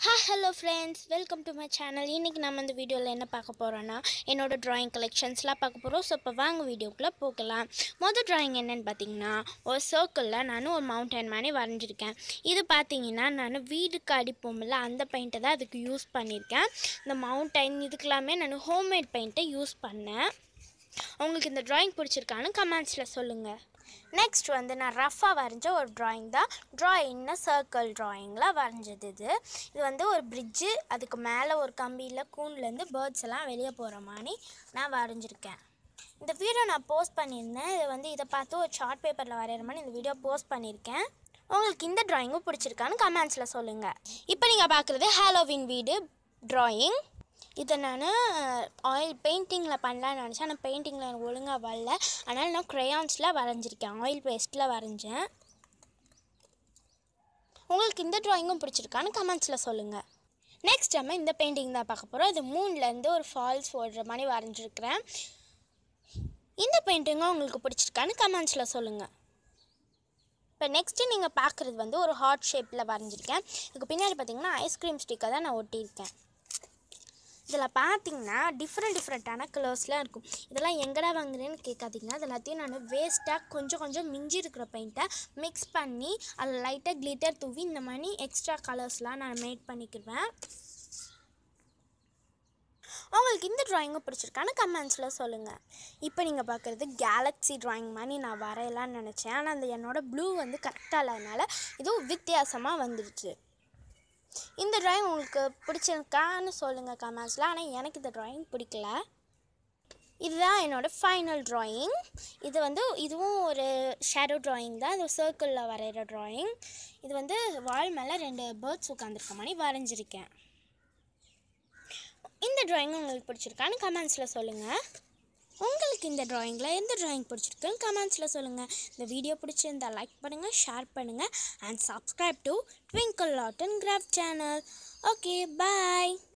ஹா hello friends welcome to my channel இன்றைக்கி நம்ம இந்த வீடியோவில் என்ன பார்க்க போகிறோன்னா என்னோட ட்ராயிங் கலெக்ஷன்ஸ்லாம் பார்க்க போகிறோம் ஸோ இப்போ வாங்க வீடியோக்குள்ளே போகலாம் மொதல் ட்ராயிங் என்னென்னு பார்த்தீங்கன்னா ஒரு சர்க்கிளில் நான் ஒரு மவுண்டன் மாதிரி வரைஞ்சிருக்கேன் இது பார்த்தீங்கன்னா நான் வீடுக்கு அடிப்போம்ல அந்த பெயிண்ட்டை தான் அதுக்கு யூஸ் பண்ணியிருக்கேன் இந்த மவுண்டைன் இதுக்கெல்லாமே நான் ஹோம்மேட் பெயிண்ட்டை யூஸ் பண்ணேன் உங்களுக்கு இந்த ட்ராயிங் பிடிச்சிருக்கான்னு கமெண்ட்ஸில் சொல்லுங்கள் நெக்ஸ்ட் வந்து நான் ரஃபாக வரைஞ்ச ஒரு ட்ராயிங் தான் ட்ராயிங்னா சர்க்கிள் ட்ராயிங்கில் வரைஞ்சது இது இது வந்து ஒரு பிரிட்ஜு அதுக்கு மேலே ஒரு கம்பியில் கூண்லேருந்து பேர்ட்ஸ் எல்லாம் வெளியே போகிற மாதிரி நான் வரைஞ்சிருக்கேன் இந்த வீடியோ நான் போஸ்ட் பண்ணியிருந்தேன் இது வந்து இதை பார்த்து ஒரு சார்ட் பேப்பரில் வரைகிற மாதிரி இந்த வீடியோ போஸ்ட் பண்ணியிருக்கேன் உங்களுக்கு இந்த ட்ராயிங்கும் பிடிச்சிருக்கான்னு கமெண்ட்ஸில் சொல்லுங்கள் இப்போ நீங்கள் பார்க்குறது ஹாலோவின் வீடு ட்ராயிங் இதை நான் ஆயில் பெயிண்டிங்கில் பண்ணலான்னு நினச்சேன் ஆனால் பெயிண்டிங்கில் எனக்கு ஒழுங்காக வரல அதனால் நான் க்ரையான்ஸில் வரைஞ்சிருக்கேன் ஆயில் பேஸ்ட்டில் வரைஞ்சேன் உங்களுக்கு இந்த ட்ராயிங்கும் பிடிச்சிருக்கான்னு கமெண்ட்ஸில் சொல்லுங்கள் நெக்ஸ்ட் நம்ம இந்த பெயிண்டிங் தான் பார்க்க போகிறோம் இது மூணுலேருந்து ஒரு ஃபால்ஸ் ஓடுற மாதிரி வரைஞ்சிருக்கிறேன் இந்த பெயிண்டிங்கும் உங்களுக்கு பிடிச்சிருக்கான்னு கமெண்ட்ஸில் சொல்லுங்கள் இப்போ நெக்ஸ்ட்டு நீங்கள் பார்க்குறது வந்து ஒரு ஹார்ட் ஷேப்பில் வரைஞ்சிருக்கேன் இதுக்கு பின்னாடி பார்த்தீங்கன்னா ஐஸ்கிரீம் ஸ்டிக்கை தான் நான் ஒட்டியிருக்கேன் இதில் பார்த்தீங்கன்னா டிஃப்ரெண்ட் டிஃப்ரெண்ட்டான கலர்ஸ்லாம் இருக்கும் இதெல்லாம் எங்கடா வாங்குறேன்னு கேட்காதீங்க அது எல்லாத்தையும் நான் வேஸ்ட்டாக கொஞ்சம் கொஞ்சம் மிஞ்சி இருக்கிற பெயிண்ட்டை மிக்ஸ் பண்ணி அதில் லைட்டாக கிளிட்டர் தூவி இந்த மாதிரி எக்ஸ்ட்ரா கலர்ஸ்லாம் நான் மேட் பண்ணிக்குவேன் உங்களுக்கு இந்த ட்ராயிங்கும் பிடிச்சிருக்கான்னு கமெண்ட்ஸில் சொல்லுங்கள் இப்போ நீங்கள் பார்க்குறது கேலக்ஸி ட்ராயிங் மாதிரி நான் வரையலான்னு நினச்சேன் ஆனால் அந்த என்னோடய ப்ளூ வந்து கரெக்டாக இல்லாதனால இதுவும் வித்தியாசமாக வந்துடுச்சு இந்த ட்ராயிங் உங்களுக்கு பிடிச்சிருக்கான்னு சொல்லுங்கள் கமெண்ட்ஸில் ஆனால் எனக்கு இந்த ட்ராயிங் பிடிக்கல இதுதான் என்னோடய ஃபைனல் ட்ராயிங் இது வந்து இதுவும் ஒரு ஷேடோ ட்ராயிங் தான் இது சர்க்கிளில் வரைகிற ட்ராயிங் இது வந்து வால் மேலே ரெண்டு பேர்ட்ஸ் உட்காந்துருக்க மாதிரி வரைஞ்சிருக்கேன் இந்த ட்ராயிங் உங்களுக்கு பிடிச்சிருக்கான்னு கமெண்ட்ஸில் சொல்லுங்கள் உங்களுக்கு இந்த ட்ராயிங்கில் எந்த ட்ராயிங் பிடிச்சிருக்குன்னு கமெண்ட்ஸில் சொல்லுங்கள் இந்த வீடியோ பிடிச்சிருந்தா லைக் பண்ணுங்கள் ஷேர் பண்ணுங்கள் and subscribe to twinkle lot and craft channel okay bye